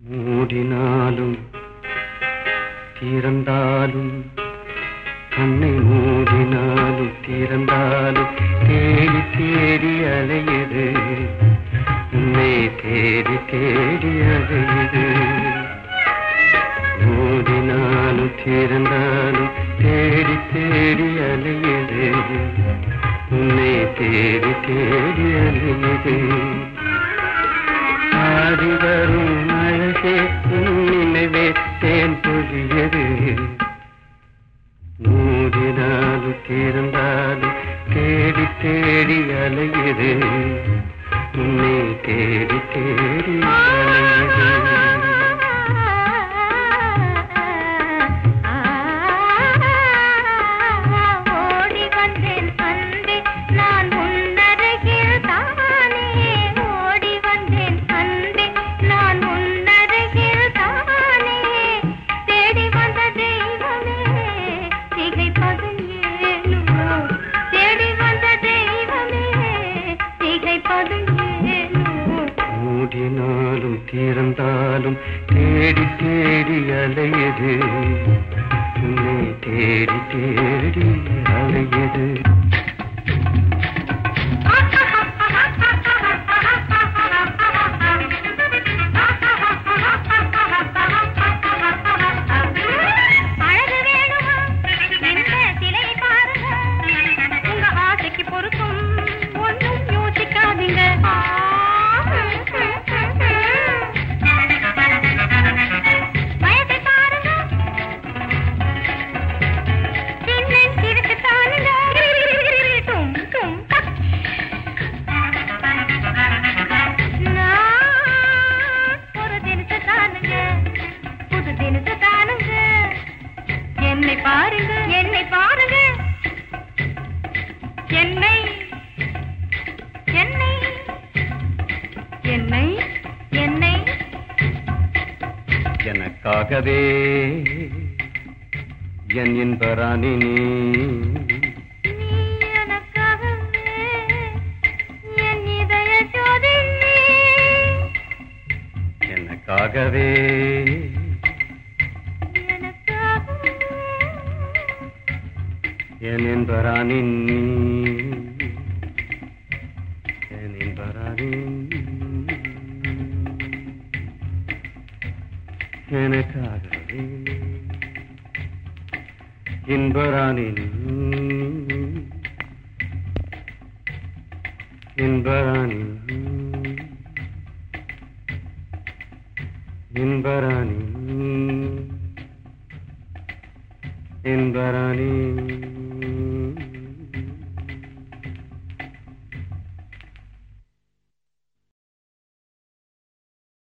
மூடினாலும் திறந்தாலும் கண்ணை மூடினாலும் திறந்தாலும் தேடி தேடி அலையுது உன்னை தேடி தேடி அலையுது மூடினாலும் திறந்தாலும் தேடி தேடி அலையுது உன்னை தேடி தேடி அலையுது ஆடி வரும் அழகே உன் நினைவே தேன் பொழியது மூடினாலும் திறந்தாலும் தேடி தேடி அலையுது உன்னை தேடி தேடி அலையுது ஓடி வந்தேன் அன்பே நான் உன்னருகில் தானே ஓடி வந்தேன் அன்பே நான் உன்னருகில் தானே தேடி வந்த தெய்வமே திகைப்பது ஏனோ தேடி வந்த தெய்வமே திகைப்பது ஏனோ மூடினாலும் திறந்தாலும் தேடி தேடி அலையுது உன்னை தேடி தேடி அலையுது அழகு வேணுமா இந்த சிலை பாருங்க உங்க ஆசைக்கு பொருத்தம் ஒன்றும் யோசிக்காதீங்க வயதை பாருங்க சின்னன் சிறுக்கு தானுங்க டும் டும் டக். நான் ஒரு தினத்தை தானுங்க புது தினத்தை தானுங்க என்னை பாருங்க என்னை பாருங்க என்னை என்னை என்னை என்னை எனக்காகவே என் இன்பராணி நீ நீ எனக்காகவே என் இதய ஜோதி நீ. எனக்காகவே எனக்காகவே என் இன்பராணி நீ என் இன்பராணி எனக்காகவே இன்பராணி நீ இன்பராணி நீ இன்பராணி நீ இன்பராணி